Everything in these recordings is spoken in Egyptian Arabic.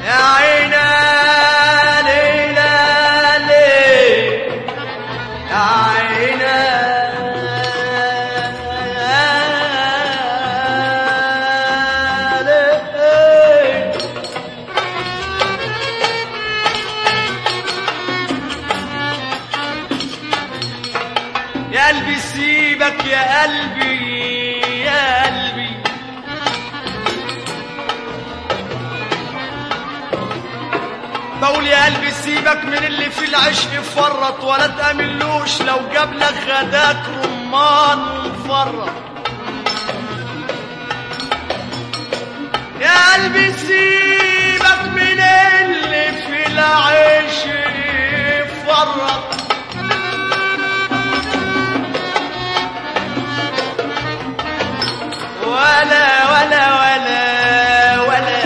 يا عينا ليلى ليه يا عينا ليه يا قلبي سيبك يا قلبي يا قلبي بقول يا قلبي سيبك من اللي في العشق فرط ولا تأملوش لو جاب لك غداك رمان ومفرط يا قلبي سيبك من اللي في العشق فرط ولا ولا ولا ولا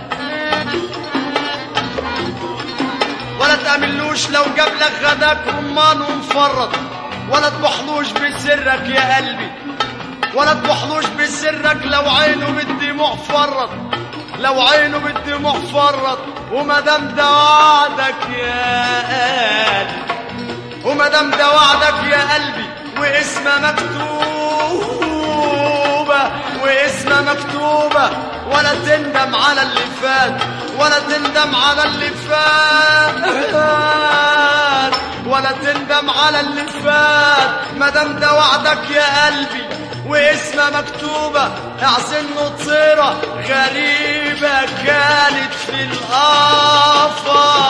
ولا تعملوش لو جاب لك غداك رمان ومفرط ولا تبحلوش بسرك يا قلبي ولا تبحلوش بسرك لو عينه بالدموع فرط لو عينه بالدموع فرط وما دام ده وعدك يا قلبي وما دام ده وعدك يا قلبي واسمه مكتوبة واسمه مكتوبة ولا تندم على اللي فات ولا تندم على اللي فات ولا تندم على اللي فات ما دام ده وعدك يا قلبي واسمه مكتوبة اعزن طيرة غريبة كانت في الآفاق